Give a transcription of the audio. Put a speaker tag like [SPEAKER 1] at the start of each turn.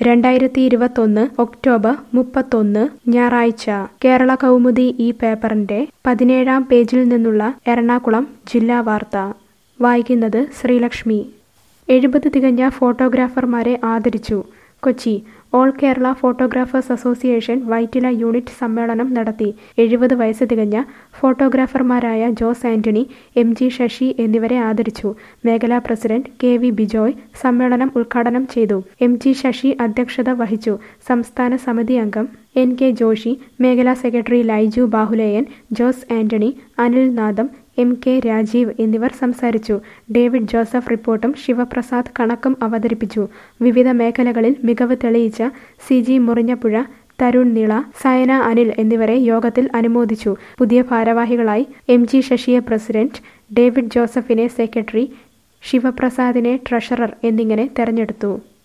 [SPEAKER 1] രണ്ടായിരത്തി ഇരുപത്തൊന്ന് ഒക്ടോബർ മുപ്പത്തൊന്ന് ഞായറാഴ്ച കേരള കൗമുദി ഈ പേപ്പറിന്റെ പതിനേഴാം പേജിൽ നിന്നുള്ള എറണാകുളം ജില്ലാ വാർത്ത വായിക്കുന്നത് ശ്രീലക്ഷ്മി എഴുപത് തികഞ്ഞ ഫോട്ടോഗ്രാഫർമാരെ ആദരിച്ചു Kochi all Kerala photographers association Vyttila unit സമ്മേളനം നടത്തി എഴുപത് വയസ്സ് തികഞ്ഞ ഫോട്ടോഗ്രാഫർമാരായ Jose Antony M G Sasi എന്നിവരെ ആദരിച്ചു മേഖലാ പ്രസിഡന്റ് കെ വി ബിജോയ് സമ്മേളനം ഉദ്ഘാടനം ചെയ്തു എം ജി ശശി അധ്യക്ഷത വഹിച്ചു സംസ്ഥാന സമിതി അംഗം എൻ കെ ജോഷി മേഖലാ secretary Laiju Bahuleyan Jose Antony Anil Nadam M K Rajeev എന്നിവർ സംസാരിച്ചു ഡേവിഡ് ജോസഫ് റിപ്പോർട്ടും ശിവപ്രസാദ് കണക്കും അവതരിപ്പിച്ചു വിവിധ മേഖലകളിൽ മികവ് തെളിയിച്ച സി ജി മുറിഞ്ഞപ്പുഴ തരുൺ നിള സയന അനിൽ എന്നിവരെ യോഗത്തിൽ അനുമോദിച്ചു പുതിയ ഭാരവാഹികളായി എം ജി ശശിയെ പ്രസിഡന്റ് ഡേവിഡ് ജോസഫിനെ സെക്രട്ടറി ശിവപ്രസാദിനെ ട്രഷറർ എന്നിങ്ങനെ തെരഞ്ഞെടുത്തു